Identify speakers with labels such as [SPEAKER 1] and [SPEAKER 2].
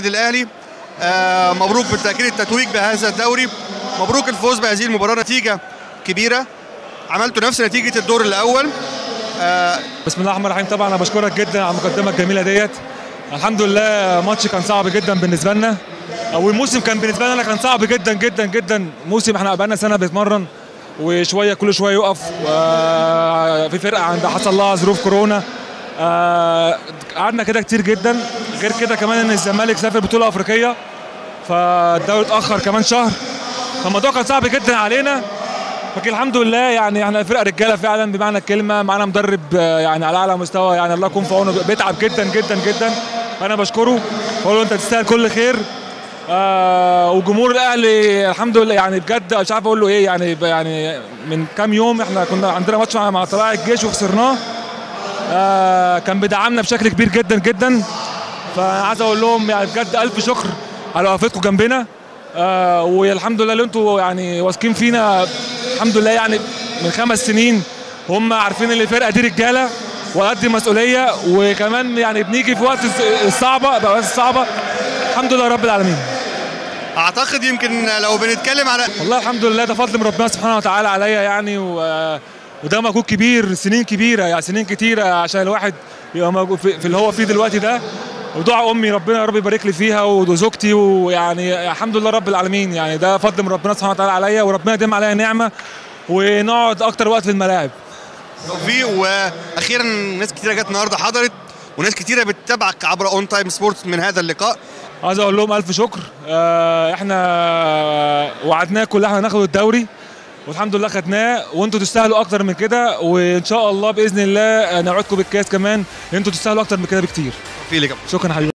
[SPEAKER 1] النادي الاهلي آه مبروك بالتاكيد التتويج بهذا الدوري مبروك الفوز بهذه المباراه نتيجه كبيره عملتوا نفس نتيجه الدور الاول
[SPEAKER 2] آه بسم الله الرحمن الرحيم طبعا انا بشكرك جدا على المقدمه الجميله ديت الحمد لله ماتش كان صعب جدا بالنسبه لنا او الموسم كان بالنسبه لنا كان صعب جدا جدا جدا موسم احنا بقالنا سنه بنتمرن وشويه كل شويه يقف وفي فرقه عند حصل لها ظروف كورونا قعدنا كده كتير جدا غير كده كمان ان الزمالك سافر بطوله افريقيه فالدوري اتاخر كمان شهر فالموضوع كان صعب جدا علينا لكن الحمد لله يعني احنا فرقه رجاله فعلا بمعنى الكلمه معانا مدرب يعني على اعلى مستوى يعني الله يكون في عونه بيتعب جدا جدا جدا فانا بشكره بقول له انت تستاهل كل خير آه وجمهور الاهلي الحمد لله يعني بجد مش عارف اقول له ايه يعني يعني من كام يوم احنا كنا عندنا ماتش مع, مع طلائع الجيش وخسرناه آه كان بيدعمنا بشكل كبير جدا جدا فعايز اقول لهم يعني بجد الف شكر على وقفتكم جنبنا آه والحمد لله اللي انتوا يعني واثقين فينا الحمد لله يعني من خمس سنين هم عارفين ان الفرقه دي رجاله وقد مسؤوليه وكمان يعني بنيجي في وقت الصعبه بقى الصعبه الحمد لله رب العالمين
[SPEAKER 1] اعتقد يمكن لو بنتكلم على
[SPEAKER 2] والله الحمد لله ده فضل من ربنا سبحانه وتعالى عليا يعني و... وده مجهود كبير سنين كبيره يعني سنين كتيره عشان الواحد يبقى موجود في, في اللي هو فيه دلوقتي ده ودعاء امي ربنا يا رب يبارك لي فيها وزوجتي ويعني الحمد لله رب العالمين يعني ده فضل من ربنا سبحانه وتعالى عليا وربنا يديم عليا نعمه ونقعد اكتر وقت في الملاعب
[SPEAKER 1] توفيق واخيرا ناس كتيره جت النهارده حضرت وناس كتيره بتتابعك عبر اون تايم سبورتس من هذا اللقاء
[SPEAKER 2] عايز اقول لهم الف شكر آه احنا وعدناكم ان احنا ناخد الدوري والحمد لله خدناه وانتوا تستاهلوا اكتر من كده وان شاء الله باذن الله نوعدكم بالكاس كمان انتوا تستاهلوا اكتر من كده بكتير
[SPEAKER 1] في لك
[SPEAKER 2] شكرا حبيبي